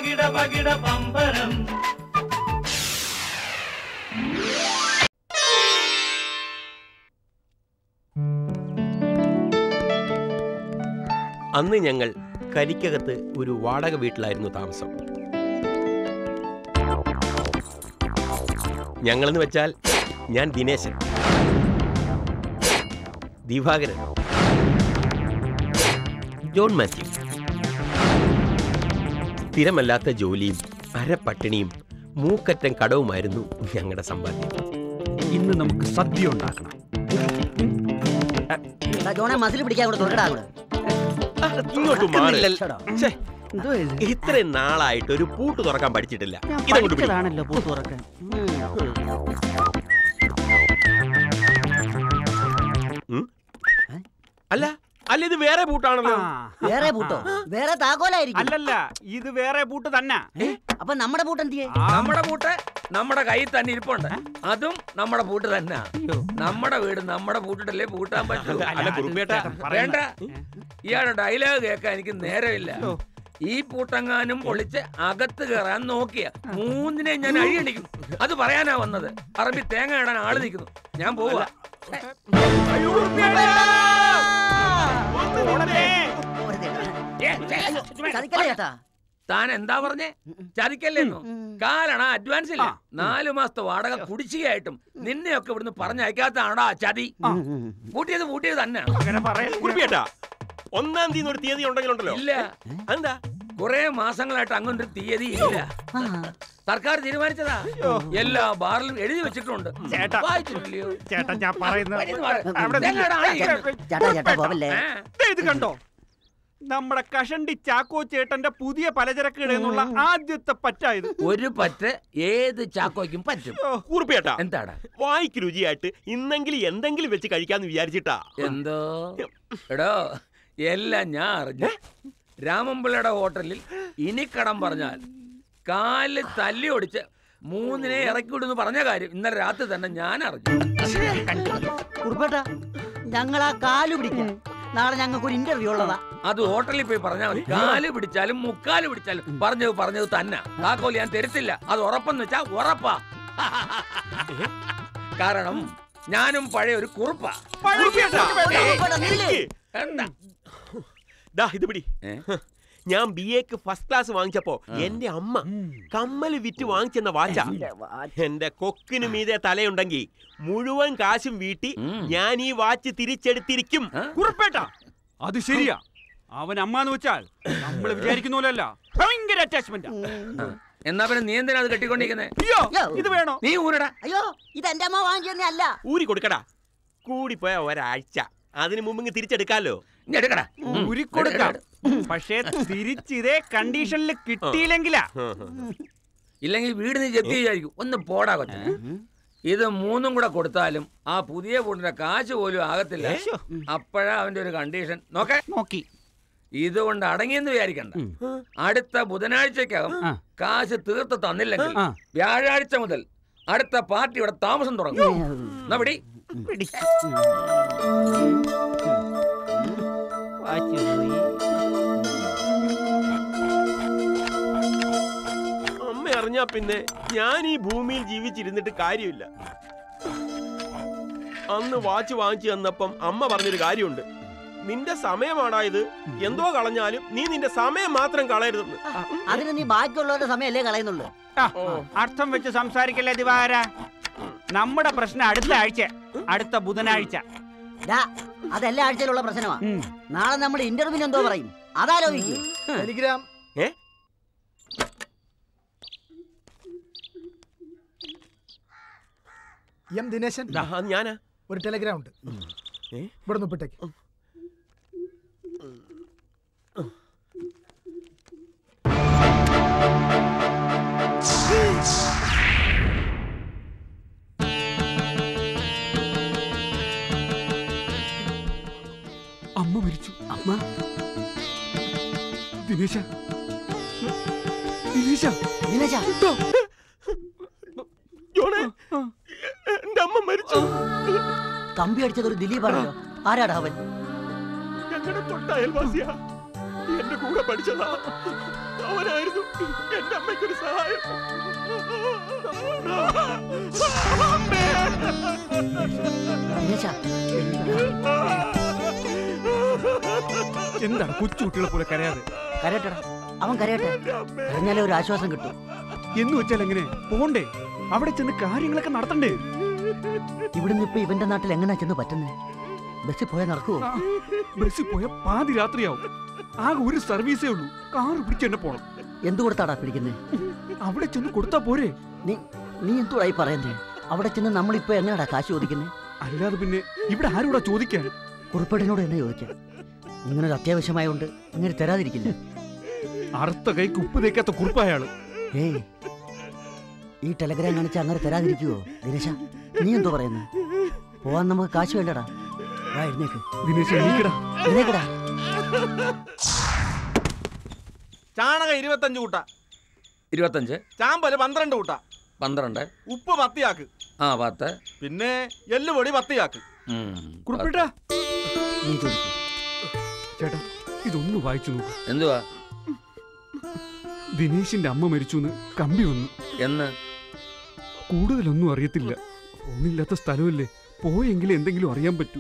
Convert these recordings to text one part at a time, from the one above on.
പകിട പകിട പമ്പരം അന്ന് ഞങ്ങൾ കരിക്കകത്ത് ഒരു വാടക വീട്ടിലായിരുന്നു താമസം ഞങ്ങളെന്ന് വെച്ചാൽ ഞാൻ ദിനേശൻ ദിവാകരൻ ജോൺ മാത്യു സ്ഥിരമല്ലാത്ത ജോലിയും അരപ്പട്ടിണിയും മൂക്കറ്റം കടവുമായിരുന്നു ഞങ്ങളുടെ സമ്പാദ്യം ഇന്ന് നമുക്ക് സദ്യ ഉണ്ടാക്കണം എടാ, ജോണെ മസിൽ പിടിക്കാൻ കൂടെ തുറക്കടാ കൂടെ ഇങ്ങോട്ട് മാറി ഛെടാ. ഛേ, എന്തോ ഇത്? ഇത്രയും നാളായിട്ട് ഒരു പൂട്ട് തുറക്കാൻ പഠിച്ചിട്ടില്ല ഞാൻ ഇതങ്ങോട്ട് പിടി. പഠിച്ചതാണല്ലോ പൂത്ത് തുറക്കാൻ ഉം? അല്ല അല്ല ഇത് വേറെ പൂട്ടാണല്ലോ വേറെ പൂട്ടോ വേറെ താക്കോലായിരിക്കും അല്ലല്ല ഇത് വേറെ പൂട്ട് തന്നെ അപ്പൊ നമ്മുടെ പൂട്ട് എന്തിയെ നമ്മുടെ പൂട്ട് നമ്മുടെ കയ്യിൽ തന്നെ ഇരിപ്പുണ്ട് അതും നമ്മുടെ പൂട്ട് തന്നെ നമ്മുടെ വീട് നമ്മുടെ പൂട്ടിട്ടല്ലേ പൂട്ടാൻ പറ്റൂ അല്ല കുറുമ്പേട്ടാ വേണ്ട ഇയാളുടെ ഡയലോഗ് കേൾക്കാൻ എനിക്ക് നേരമില്ല ഈ പൂട്ടങ്ങാനും പൊളിച്ച് അകത്ത് കയറാൻ നോക്കിയ മൂന്നിനെ ഞാൻ അഴിയണിക്കും അത് പറയാനാ വന്നത് പറമ്പി തേങ്ങ ഇടാൻ ആള് നിൽക്കുന്നു ഞാൻ പോവാ ചതിക്കല്ലേ ചേട്ടാ താൻ എന്താ പറഞ്ഞേ ചതിക്കല്ലേന്നു കാലണ അഡ്വാൻസ് ഇല്ല നാലു മാസത്തെ വാടക കുടിശ്ശികയായിട്ടും നിന്നെയൊക്കെ ഇവിടുന്ന് പറഞ്ഞയക്കാത്തതാണോ ആ ചതി കൂട്ടിയത് കൂട്ടിയത് തന്നെ അങ്ങനെ പറയാ കുറുപ്പിയേട്ടാ ഒന്നാം തീയതി ഒരു തീയതി ഉണ്ടെങ്കിലുണ്ടല്ലോ ഇല്ല അതെന്താ കുറെ മാസങ്ങളായിട്ട് അങ്ങനൊരു തീയതി ഇല്ല സർക്കാർ തീരുമാനിച്ചതാ എല്ലാ ബാറിലും എഴുതി വെച്ചിട്ടുണ്ട് ചേട്ടാ. വായിച്ചിട്ടില്ലയോ ചേട്ടാ ഞാൻ പറയുന്നത് വരുന്നു മാറ്. അവിടെ തേങ്ങ ഇടാൻ ആള് ഇരിക്കുന്നു. ചേട്ടാ ചേട്ടാ പോവല്ലേ ആ. ദേ ഇത് കണ്ടോ നമ്മുടെ കഷണ്ടി ചാക്കോ ചേട്ടന്റെ പുതിയ പലചരക്ക് കടയെന്നുള്ള ആദ്യത്തെ പറ്റായത് ഒരു പറ്റ് ഏത് ചാക്കോയ്ക്കും പറ്റും കുറുപ്പിയേട്ടാ എന്താടാ വായിക്ക് രുചിയായിട്ട് ഇന്നെങ്കിലും എന്തെങ്കിലും വെച്ച് കഴിക്കാന്ന് വിചാരിച്ചിട്ടാ എന്തോ എടോ എല്ലാം ഞാൻ അറിഞ്ഞു രാമൻപിള്ളയുടെ ഹോട്ടലിൽ ഇനി കടം പറഞ്ഞാൽ കാല് തല്ലി ഒടിച്ച് മൂന്നിനെ ഇറക്കി വിടുന്നു പറഞ്ഞ കാര്യം ഇന്നലെ രാത്രി തന്നെ ഞാൻ അറിഞ്ഞു കുറുപ്പേട്ടാ ഞങ്ങൾ ആ കാല് പിടിക്കാം നാളെ ഞങ്ങൾക്ക് ഒരു ഇന്റർവ്യൂ ഉള്ളതാ അത് ഹോട്ടലിൽ പോയി പറഞ്ഞാൽ മതി കാല് പിടിച്ചാലും മുക്കാല് പിടിച്ചാലും പറഞ്ഞത് പറഞ്ഞത് തന്നെ താക്കോൽ ഞാൻ തരത്തില്ല അത് ഉറപ്പെന്ന് വെച്ചാ ഉറപ്പാ കാരണം ഞാനും പഴയ ഒരു കുറുപ്പാ കുറുപ്പേട്ടാ, നില്ല്. എന്താ ദാ ഇത് പിടി ഏ? ഞാൻ ബി എക്ക് ഫസ്റ്റ് ക്ലാസ് വാങ്ങിച്ചപ്പോ എന്റെ അമ്മ കമ്മല് വിറ്റ് വാങ്ങിച്ചെന്ന വാച്ച എന്റെ കൊക്കിന് മീതെ തലയുണ്ടെങ്കിൽ മുഴുവൻ കാശും വീട്ടി ഉം. ഞാൻ ഈ വാച്ച് തിരിച്ചെടുത്തിരിക്കും ആ? കുറിപ്പേട്ട അത് ശരിയാ അവൻ അമ്മാന്ന് വെച്ചാൽ നമ്മൾ വിചാരിക്കുന്ന പോലെയല്ല ഭയങ്കര അറ്റാച്ച്മെന്റ് ആ. എന്നാ പിന്നെ നീ എന്തിനാ അത് കെട്ടിക്കൊണ്ടിരിക്കുന്നേ അയ്യോ യോ. ഇത് വേണോ നീ ഊരടാ അയ്യോ ഇത് എന്റെ അമ്മ വാങ്ങിച്ചെന്നെ അല്ല ഊരി കൊടുക്കടാ കൂടിപ്പോയ ഒരാഴ്ച അതിനു മുമ്പ് ഇങ്ങ് തിരിച്ചെടുക്കാലോ ഇങ്ങ് എടുക്കടാ ഉം. ഉരുക്കൊടുക്കാം പക്ഷേ തിരിച്ചിതേ കണ്ടീഷനിൽ കിട്ടിയില്ലെങ്കിലാ ഇല്ലെങ്കിൽ വീട് നീ ജപ്തി വിചാരിക്കും ഒന്ന് പോടാ കൊച്ചെ ഇത് മൂന്നും കൂടെ കൊടുത്താലും ആ പുതിയ വീടിന്റെ കാശ് പോലും ആകത്തില്ല അപ്പോഴാ അവന്റെ ഒരു കണ്ടീഷൻ നോക്കേ നോക്കി ഇതുകൊണ്ട് അടങ്ങിയെന്ന് വിചാരിക്കണ്ട അടുത്ത ബുധനാഴ്ചക്കകം ആ. കാശ് തീർത്ത് തന്നില്ലെങ്കിൽ ആ. വ്യാഴാഴ്ച മുതൽ അടുത്ത പാർട്ടി ഇവിടെ താമസം തുടങ്ങും എന്നാ പിടി പിടിച്ചു വാച്ച് പോയി അമ്മ അറിഞ്ഞാ പിന്നെ ഞാൻ ഈ ഭൂമിയിൽ ജീവിച്ചിരുന്നിട്ട് കാര്യമില്ല അന്ന് വാച്ച് വാങ്ങിച്ചു തന്നപ്പം അമ്മ പറഞ്ഞൊരു കാര്യമുണ്ട് നിന്റെ സമയമാടാ ഇത് എന്തോ കളഞ്ഞാലും നീ നിന്റെ സമയം മാത്രം കളയരുതെന്ന് അതിന് നീ ബാക്കിയുള്ളവരുടെ സമയമല്ലേ കളയുന്നുള്ളൂ ആ, അർത്ഥം വെച്ച് സംസാരിക്കല്ലേ ദിവാര നമ്മുടെ പ്രശ്നം അടുത്ത ആഴ്ച അടുത്ത ബുധനാഴ്ച ഡാ അതെല്ലാ ആഴ്ചയിലുള്ള പ്രശ്നമാ ഉം. നാളെ നമ്മൾ ഇന്റർവ്യൂവിന് എന്തോ പറയും അതാലോചിക്കൂ ടെലിഗ്രാം ഏ? എം ദിനേശൻ ദാ, അത് ഞാനാ ഒരു ടെലിഗ്രാം ഉണ്ട് ഏ? ഇവിടെ നിന്ന് ഒപ്പിട്ടേക്ക് അമ്മ മരിച്ചു അമ്മ ദിനേശ ദിനേശ ദിനേശ ജോണേ എന്റെ അമ്മ മരിച്ചു കമ്പി അടിച്ചത് ഒരു ദിലീപാണല്ലോ ആരാടാ അവൻ ഞങ്ങളുടെ തൊട്ട അയൽവാസിയാ എന്റെ കൂടെ പഠിച്ചതാ അവനായിരുന്നു എന്റെ അമ്മയ്ക്കൊരു സഹായം അമ്മേ! ദിനേശ എന്താണ് കൊച്ചുകുട്ടികളെ പോലെ കരയാതെ കരയട്ടെടാ അവൻ കരയട്ടെ കരഞ്ഞാലേ ഒരു ആശ്വാസം കിട്ടും എന്ന് വെച്ചാൽ എങ്ങനെ പോണ്ടേ അവിടെ ചെന്ന് കാര്യങ്ങളൊക്കെ നടത്തണ്ടേ ഇവിടുന്ന് ഇപ്പൊ ഇവന്റെ നാട്ടിൽ എങ്ങനെയാ ചെന്ന് പറ്റുന്നേ ബസ്സിൽ പോയാൽ നടക്കുവോ ആ, ബസ്സിൽ പോയ പാതി രാത്രിയാവും ആകെ ഒരു സർവീസേ ഉള്ളൂ കാറ് പിടിച്ച് തന്നെ പോണം എന്തു കൊടുത്താടാ പിടിക്കുന്നേ അവിടെ ചെന്ന് കൊടുത്താ പോരെ നീ നീ എന്തുവായി പറയുന്നേ അവിടെ ചെന്ന് നമ്മളിപ്പോ എങ്ങനെയാടാ കാശ് ചോദിക്കുന്നേ അല്ലാതെ പിന്നെ ഇവിടെ ആരോടാ ചോദിക്കാൻ കുറിപ്പേടിനോട് എന്നെ ചോദിക്കാം ഇങ്ങനെ ഒരു അത്യാവശ്യമായോണ്ട് ഇങ്ങനെ തരാതിരിക്കില്ല അറുത്ത കൈക്ക് ഉപ്പ് തേക്കാത്ത കുറുപ്പായാള് ഏയ് ഈ ടെലഗ്രാം കാണിച്ച് അങ്ങനെ തരാതിരിക്കുവോ ദിനേശ നീ എന്തോ പറയുന്നേ പോവാൻ നമുക്ക് കാശ് വേണ്ടടാ വാ എഴുന്നേക്ക് ദിനേശ് എണീക്കടാ എഴുന്നേക്കടാ ചാണകം ഇരുപത്തഞ്ച് കൂട്ട ഇരുപത്തഞ്ച് ചാമ്പല് പന്ത്രണ്ട് കൂട്ട പന്ത്രണ്ട് ഉപ്പ് പത്തിയാക്ക് ആ പത്ത് പിന്നെ എല്ലുപൊടി പത്തിയാക്ക് ഉം, കുറുപ്പേട്ടാ നീ ചോദിക്കും ചേട്ടാ ഇതൊന്ന് വായിച്ചു നോക്ക് എന്തുവാ ദിനേശിന്റെ അമ്മ മരിച്ചു എന്ന് കമ്പി വന്നു എന്ന് കൂടുതലൊന്നും അറിയത്തില്ല ഫോണില്ലാത്ത സ്ഥലമല്ലേ പോയെങ്കിലും എന്തെങ്കിലും അറിയാൻ പറ്റൂ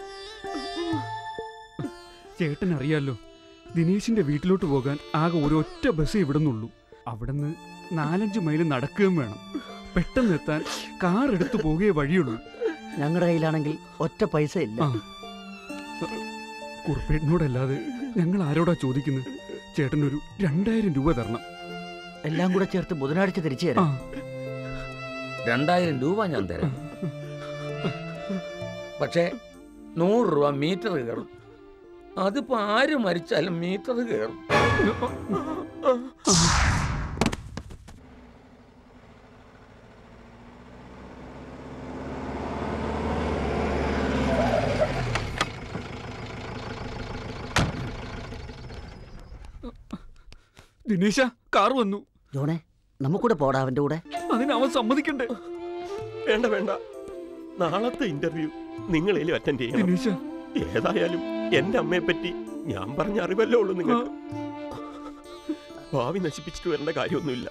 ചേട്ടൻ അറിയാലോ ദിനേശിന്റെ വീട്ടിലോട്ട് പോകാൻ ആകെ ഒരൊറ്റ ബസ് ഇവിടെ നിന്നുള്ളൂ അവിടുന്ന് നാലഞ്ച് മൈൽ നടക്കുകയും വേണം പെട്ടെന്ന് എത്താൻ കാർ എടുത്തു പോകേ വഴിയുള്ളൂ ഞങ്ങളുടെ കയ്യിലാണെങ്കിൽ ഒറ്റ പൈസ ഇല്ല ആ കുറുപ്പേട്ടനോടല്ലാതെ ഞങ്ങൾ ആരോടാ ചോദിക്കുന്നത് ചേട്ടനൊരു രണ്ടായിരം രൂപ തരണം എല്ലാം കൂടെ ചേർത്ത് ബുധനാഴ്ച തിരിച്ചു ആ തരാം രണ്ടായിരം രൂപ ഞാൻ തരാം പക്ഷേ നൂറ് രൂപ മീറ്റർ കയറും അതിപ്പോ ആര് മരിച്ചാലും മീറ്റർ കയറും ദിനേശ കാർ വന്നു ജോണേ നമുക്കൂടെ പോടാ അവന്റെ കൂടെ അതിന് അവൻ സമ്മതിക്കണ്ടേ വേണ്ട വേണ്ട നാളത്തെ ഇന്റർവ്യൂ നിങ്ങളേലും അറ്റൻഡ് ചെയ്യണം ദിനേശ ഏതായാലും എന്റെ അമ്മയെ പറ്റി ഞാൻ പറഞ്ഞ അറിവല്ലേ ഉള്ളൂ നിങ്ങൾക്ക് ഭാവി നശിപ്പിച്ചിട്ട് വരേണ്ട കാര്യമൊന്നുമില്ല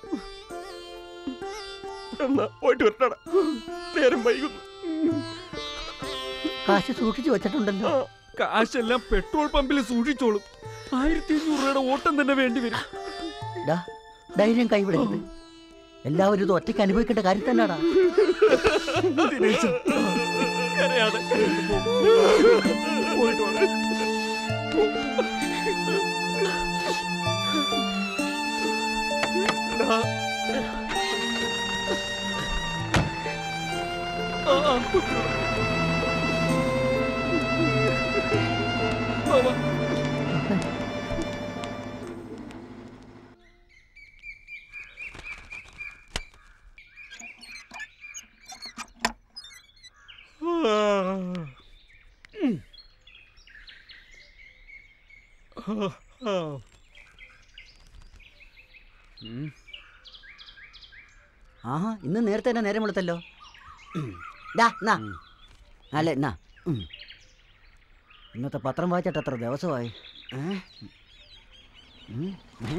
എന്നാ പോയിട്ട് വരട്ടടാ നേരം വൈകുന്നു കാശ് സൂക്ഷിച്ചു വെച്ചിട്ടുണ്ടല്ലോ കാശെല്ലാം പെട്രോൾ പമ്പിൽ സൂക്ഷിച്ചോളും ആയിരത്തി അഞ്ഞൂറ് രൂപയുടെ ഓട്ടം തന്നെ വേണ്ടി വരും ഡാ ധൈര്യം കൈവിടരുത് എല്ലാവരും ഇത് ഒറ്റയ്ക്ക് അനുഭവിക്കേണ്ട കാര്യം തന്നെയാടാ ദിനേശ കരയാതെ പോയിട്ട് വാ. ഡാ. ആ, ആ, വാ, വാ. ആഹാ ഇന്ന് നേരത്തെ തന്നെ നേരം വെളുത്തല്ലോ ഡാ എന്നാ അല്ല എന്നാ ഉം. ഇന്നത്തെ പത്രം വായിച്ചിട്ട് എത്ര ദിവസമായി ഏ? ഉം, ഏ?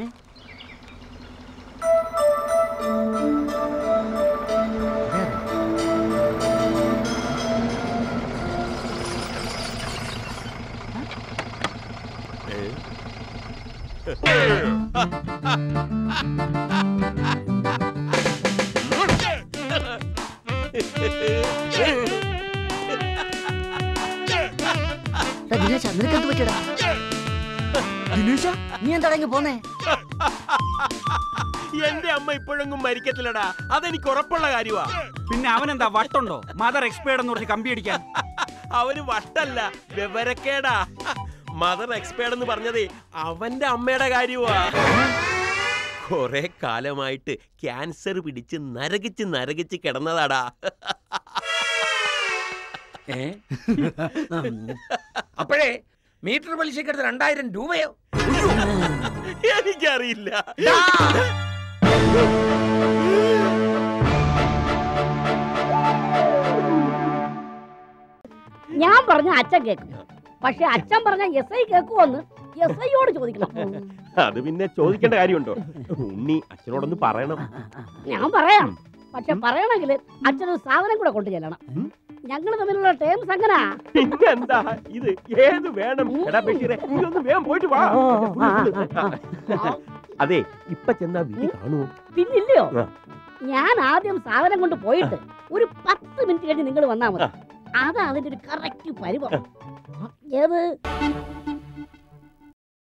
ഇതാരാ? ഡാ, ദിനേശ നിനക്കെന്ത് പറ്റിയടാ ദിനേശ നീ എന്താ ഇങ്ങ് പോന്നേ എന്റെ അമ്മ ഇപ്പോഴെങ്ങും മരിക്കത്തില്ലടാ അതെനിക്ക് ഉറപ്പുള്ള കാര്യമാ പിന്നെ അവനെന്താ വട്ടുണ്ടോ മദർ എക്സ്പേർഡ് എന്ന് പറഞ്ഞ് കമ്പി അടിക്കാൻ അവന് വട്ടല്ല വിവരക്കേടാ മദർ എക്സ്പേർഡ് എന്ന് പറഞ്ഞതേ അവന്റെ അമ്മയുടെ കാര്യമാ കൊറേ കാലമായിട്ട് ക്യാൻസർ പിടിച്ച് നരകിച്ച് നരകിച്ച് കിടന്നതാടാ ഏ അപ്പോഴേ മീറ്റർ പലിശക്കെടുത്ത് രണ്ടായിരം രൂപയോ എനിക്കറിയില്ല ഞാൻ പറഞ്ഞ അച്ഛൻ കേൾക്കും പക്ഷെ അച്ഛൻ പറഞ്ഞ എസ് ഐ കേൾക്കുമെന്ന് എസ് ഐയോട് ചോദിക്കണം അത് പിന്നെ ചോദിക്കേണ്ട കാര്യമുണ്ടോ ഉണ്ണി അച്ഛനോടൊന്ന് പറയണം ഞാൻ പറയാം പക്ഷെ പറയണമെങ്കിൽ അച്ഛനൊരു സാധനം കൂടെ കൊണ്ടു ചെല്ലണം ഞങ്ങൾ തമ്മിലുള്ള ടേംസ് അങ്ങനാ പിന്നെന്താ ഇത് ഏത് വേണം എടാ ബഷീറെ നീ ഒന്ന് വേഗം പോയിട്ട് വാ അതെ ഇപ്പൊ ചെന്നാ വീട്ടിൽ കാണുമോ പിന്നില്ലയോ ആ. ഞാൻ ആദ്യം സാധനം കൊണ്ട് പോയിട്ട് ഒരു പത്ത് മിനിറ്റ് കഴിഞ്ഞ് നിങ്ങൾ വന്നാ മതി അതാ അതിന്റെ ഒരു കറക്റ്റ് പരിവം ഏത്